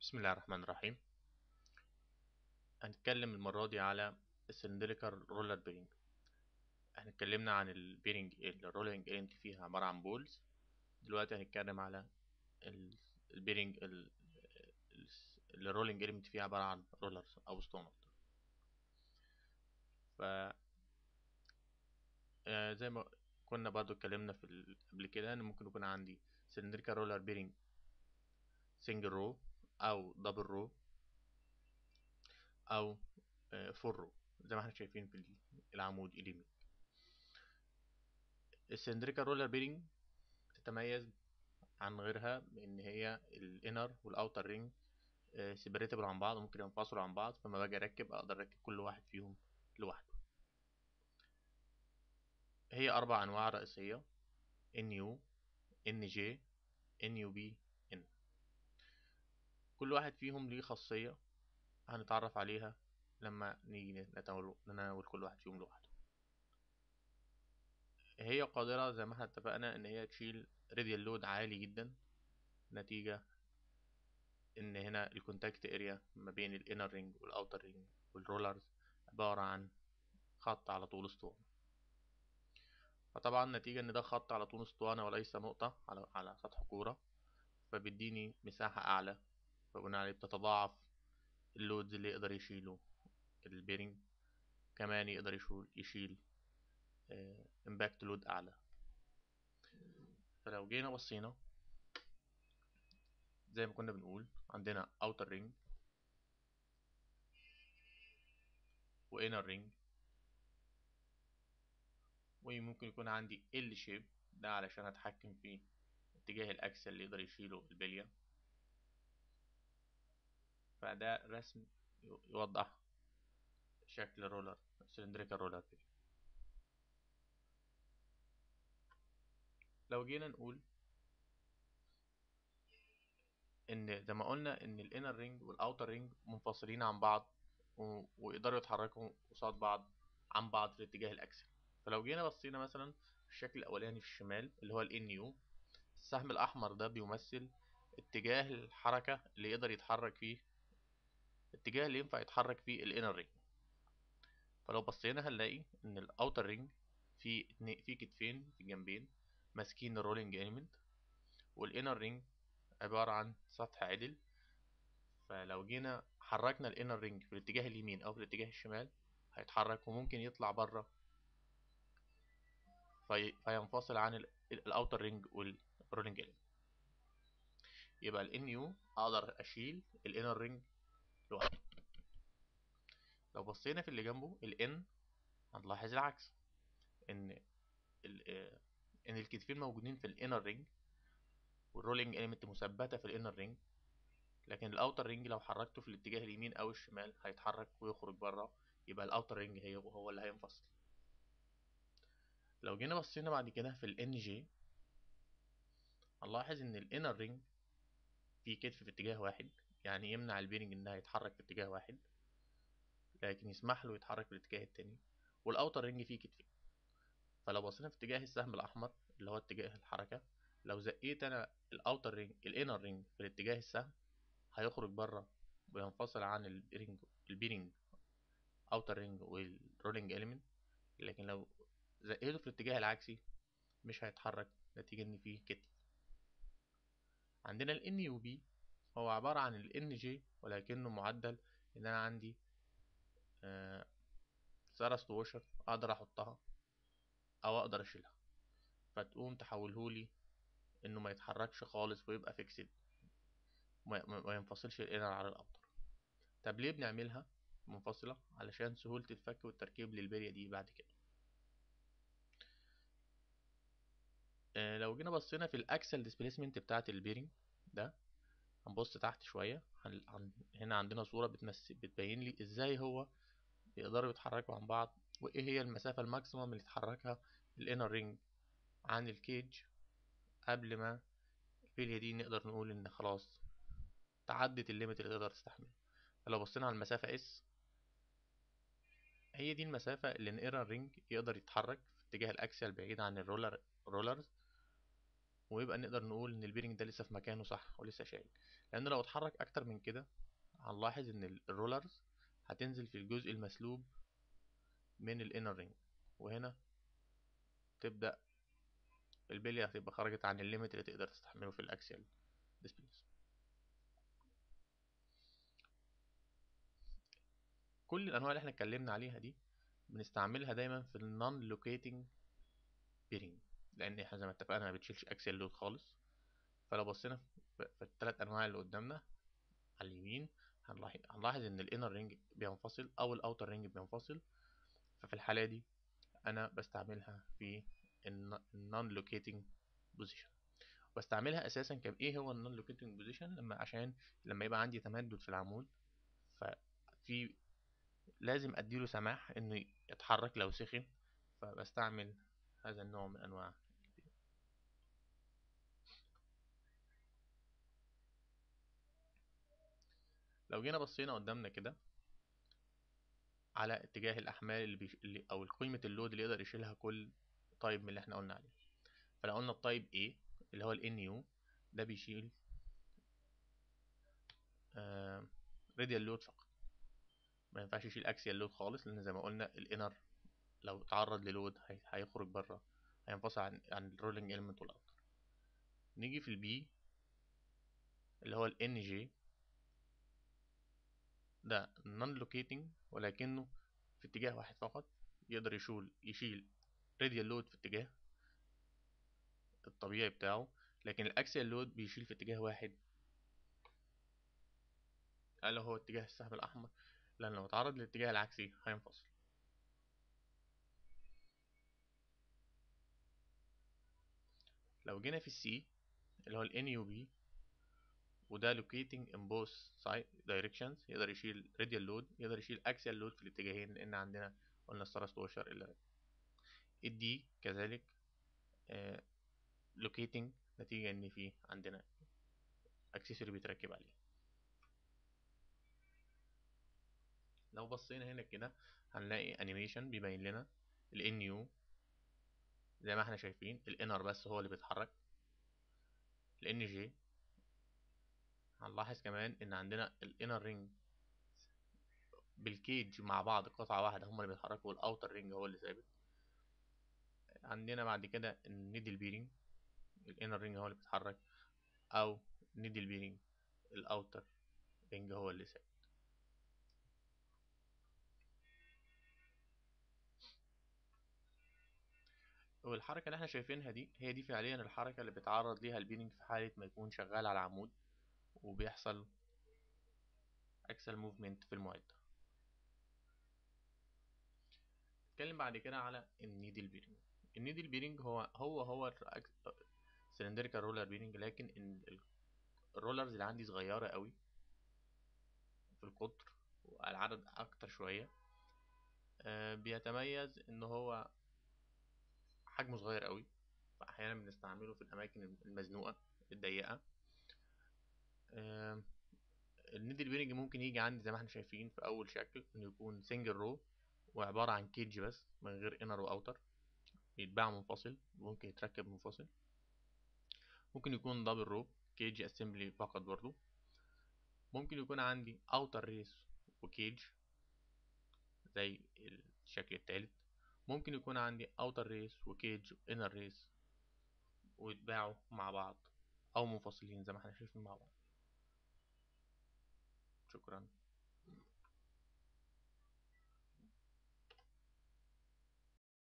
بسم الله الرحمن الرحيم هنتكلم المرة دي على السلندريكال رولر بيرنج احنا اتكلمنا عن البيرنج الرولينج ايرنت فيها عبارة عن بولز دلوقتي هنتكلم على ال- البيرنج ال- ال- الرولينج ايرنت فيها عبارة عن رولرز او اسطوانات ف آه، زي ما كنا برضو اتكلمنا في ال- قبل كده ان ممكن يكون عندي سلندريكال رولر بيرنج سنجل رو او دبل رو او فور رو زي ما احنا شايفين في العمود اليمين السلندريكال رولر بيرنج تتميز عن غيرها بان هي الانر والاوتر رينج سيبريتبل عن بعض وممكن ينفصلوا عن بعض فما باجي اركب اقدر اركب كل واحد فيهم لوحده هي اربع انواع رئيسيه NU NJ NUB N كل واحد فيهم ليه خاصيه هنتعرف عليها لما نيجي نتناول نتناول كل واحد فيهم لوحده هي قادرة زي ما احنا اتفقنا ان هي تشيل راديال لود عالي جدا نتيجة ان هنا الكونتاكت اريا ما بين الانر رينج والاوتر رينج والرولرز عبارة عن خط على طول اسطوانة فطبعا نتيجة ان ده خط على طول اسطوانة وليس نقطة على على سطح كورة فبيديني مساحة اعلى فبناء عليه بتتضاعف اللودز اللي يقدر يشيله البيرنج كمان يقدر يشيل يشيل امباكت لود اعلى فلو جينا بصينا زي ما كنا بنقول عندنا outer ring و inner ring وممكن يكون عندي L shape ده علشان اتحكم في اتجاه الاكسل اللي يقدر يشيله البلية فده رسم يوضح شكل رولر سلندريكال رولر لو جينا نقول ان زي ما قلنا ان الانر رينج والاوتر رينج منفصلين عن بعض و... ويقدروا يتحركوا قصاد بعض عن بعض في اتجاه الاكسل فلو جينا بصينا مثلا في الشكل الاولاني في الشمال اللي هو الان يو السهم الاحمر ده بيمثل اتجاه الحركة اللي يقدر يتحرك فيه الاتجاه اللي ينفع يتحرك فيه الانر رينج فلو بصينا هنلاقي ان الاوتر رينج في في كتفين في الجنبين ماسكين الرولينج اليمنت والانر رينج عبارة عن سطح عدل فلو جينا حركنا الانر رينج في الاتجاه اليمين او في الاتجاه الشمال هيتحرك وممكن يطلع بره في... فينفصل عن الاوتر رينج والرولينج اليمنت يبقى الان يو اقدر اشيل الانر رينج لوحده لو بصينا في اللي جنبه الان هنلاحظ العكس ان ال... ان الكتفين موجودين في الانر رينج والرولينج اليمنت مثبته في الانر رينج لكن الاوتر رينج لو حركته في الاتجاه اليمين او الشمال هيتحرك ويخرج بره يبقى الاوتر رينج هي هو اللي هينفصل لو جينا بصينا بعد كده في الان جي هنلاحظ ان الانر رينج فيه كتف في اتجاه واحد يعني يمنع البيرنج انها يتحرك في اتجاه واحد لكن يسمح له يتحرك في الاتجاه التاني والاوتر رينج فيه كتفين فلو بصينا في اتجاه السهم الاحمر اللي هو اتجاه الحركه لو زقيت انا الاوتر رينج الانر رينج في الاتجاه السهم هيخرج بره وينفصل عن البيرنج البيرنج اوتر رينج والرولينج اليمنت لكن لو زقيته في الاتجاه العكسي مش هيتحرك نتيجة ان فيه كتف عندنا ال يو بي هو عبارة عن ال جي ولكنه معدل ان انا عندي آه سارست ووشر اقدر احطها او اقدر اشيلها فتقوم تحولهولي انه ما يتحركش خالص ويبقى فيكسد ما ينفصلش الانر على الاوتر طب ليه بنعملها منفصلة علشان سهولة الفك والتركيب للبلية دي بعد كده آه لو جينا بصينا في الاكسل ديسبيسمنت بتاعة البيرنج ده هنبص تحت شوية هن... هنا عندنا صورة بتمثل بتبين لي ازاي هو بيقدروا يتحركوا عن بعض وايه هي المسافة الماكسيمم اللي يتحركها الانر رينج عن الكيج قبل ما البلية دي نقدر نقول ان خلاص تعدت الليميت اللي تقدر تستحمله فلو بصينا على المسافة اس هي دي المسافة اللي الانر رينج يقدر يتحرك في اتجاه الاكسل بعيد عن الرولر رولرز ويبقى نقدر نقول ان البيرنج ده لسه في مكانه صح ولسه شايل لان لو اتحرك اكتر من كده هنلاحظ ان الرولرز هتنزل في الجزء المسلوب من الانر رينج وهنا تبدأ البلية هتبقى خرجت عن الليميت اللي تقدر تستحمله في الاكسيال ديسبيس كل الانواع اللي احنا اتكلمنا عليها دي بنستعملها دايما في النون لوكيتنج بيرنج لان احنا زي ما اتفقنا ما بتشيلش اكسيال لود خالص فلو بصينا في الثلاث انواع اللي قدامنا على اليمين هنلاحظ ان الانر رينج بينفصل او الاوتر رينج بينفصل ففي الحالة دي انا بستعملها في النون لوكيتنج بوزيشن بستعملها اساسا كم ايه هو النون لوكيتنج بوزيشن لما عشان لما يبقى عندي تمدد في العمود ففي لازم اديله سماح انه يتحرك لو سخن فبستعمل هذا النوع من انواع لو جينا بصينا قدامنا كده على اتجاه الاحمال اللي, بيش... اللي او قيمه اللود اللي يقدر يشيلها كل طيب من اللي احنا قلنا عليه فلو قلنا الطيب A اللي هو ال NU ده بيشيل آه راديال لود فقط ما ينفعش يشيل اكسيال لود خالص لان زي ما قلنا الانر لو تعرض للود هيخرج بره هينفصل عن عن الرولينج element والاوتر نيجي في البي اللي هو ال NJ ده non locating ولكنه في اتجاه واحد فقط يقدر يشيل يشيل radial load في اتجاه الطبيعي بتاعه لكن الاكسيال لود بيشيل في اتجاه واحد الا هو اتجاه السحب الاحمر لان لو اتعرض للاتجاه العكسي هينفصل لو جينا في السي اللي هو ال NUB وده locating in both side directions يقدر يشيل radial load يقدر يشيل axial load في الاتجاهين لان عندنا قلنا الثرست واشر الا الدي كذلك آه locating نتيجة ان في عندنا accessory بيتركب عليه لو بصينا هنا كده هنلاقي انيميشن بيبين لنا ال NU زي ما احنا شايفين الانر بس هو اللي بيتحرك ال NJ هنلاحظ كمان ان عندنا الانر رينج بالكيج مع بعض قطعة واحدة هما اللي بيتحركوا والاوتر رينج هو اللي ثابت عندنا بعد كده النيدل بيرنج الانر رينج هو اللي بيتحرك او نيدل بيرنج الاوتر رينج هو اللي ثابت والحركة اللي احنا شايفينها دي هي دي فعليا الحركة اللي بيتعرض ليها البيرنج في حالة ما يكون شغال على عمود وبيحصل اكسل موفمنت في المعدة نتكلم بعد كده على النيدل بيرنج النيدل بيرنج هو هو هو سلندريكال رولر بيرنج لكن الرولرز اللي عندي صغيرة قوي في القطر والعدد اكتر شوية بيتميز ان هو حجمه صغير قوي فاحيانا بنستعمله في الاماكن المزنوقة الضيقة النيدل بيرنج ممكن يجي عندي زي ما احنا شايفين في اول شكل انه يكون سنجل رو وعبارة عن كيج بس من غير انر واوتر يتباع منفصل ممكن يتركب منفصل ممكن يكون دبل رو كيج اسمبلي فقط برضو ممكن يكون عندي اوتر ريس وكيج زي الشكل التالت ممكن يكون عندي اوتر ريس وكيج وانر ريس ويتباعوا مع بعض او منفصلين زي ما احنا شايفين مع بعض شكرا